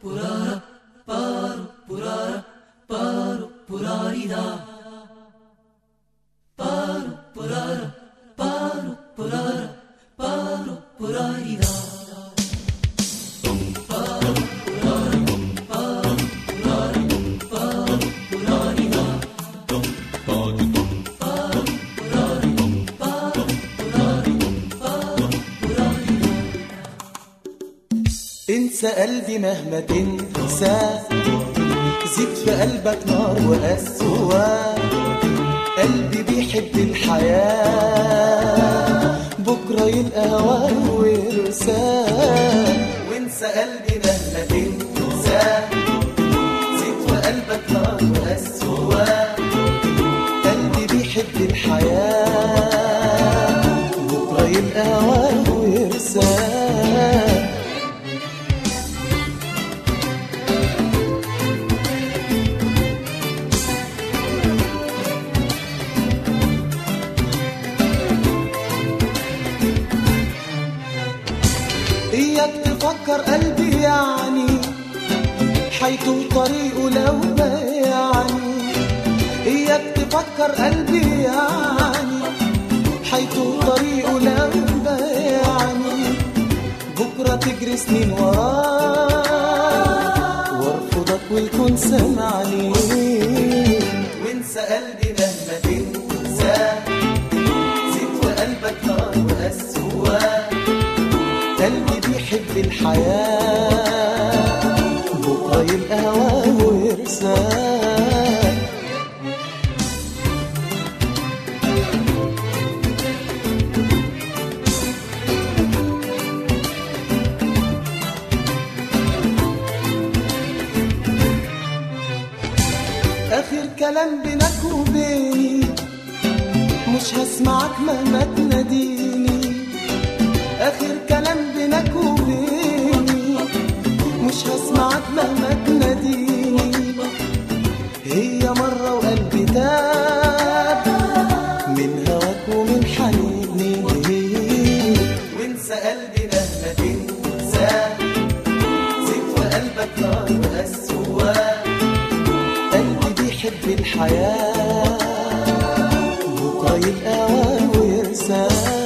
انسى قلبي مهما تنسى زيد في قلبك نار وقسوة قلبي بيحب الحياة بكرة يلقى هواه ويرساه وانسى قلبي مهما تنسى زيد في قلبك نار وقسوة قلبي بيحب الحياة بكرة يلقى هواه ويرساه إياك تفكر قلبي يعني حيطول طريقه لو يعني إياك تفكر قلبي يعني حيطول طريقه لو يعني بكرة تجري سنين وراه وارفضك والكون سمعني وانسى قلبي مهما تنسى زيد وقلبك نار وقسواه قلبي بيحب الحياة بكرة يبقى هواه ويرساه آخر كلام بينك وبيني مش هسمعك مهما تناديني آخر كلام بينك وبيني مش هسمعك مهما تناديني هي مرة وقلبي تاب من هواك ومن حنيني وانسى قلبي مهما تنسى زيد وقلبك نار وقسوة قلبي بيحب الحياة بكرة يبقى هواه ويرساه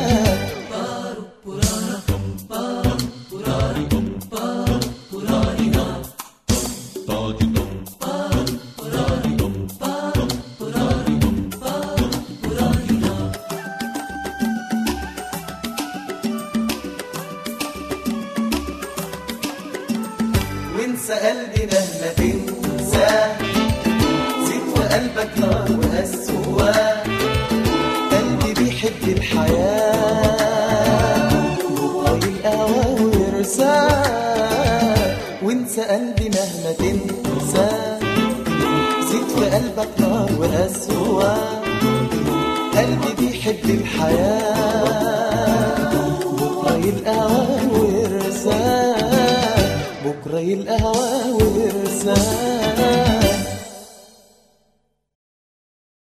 وانسى قلبي مهما تنسى زيد وقلبك نار وقسوة قلبي بيحب الحياة بكرة يلقى هواه ويرساه وانسى قلبي مهما تنسى زيد في قلبك نار وقسوة قلبي بيحب الحياة بكرة يلقى هواه ويرساه بكرة يلقى هواه ويرساه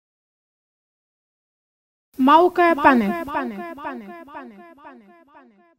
موقع بانل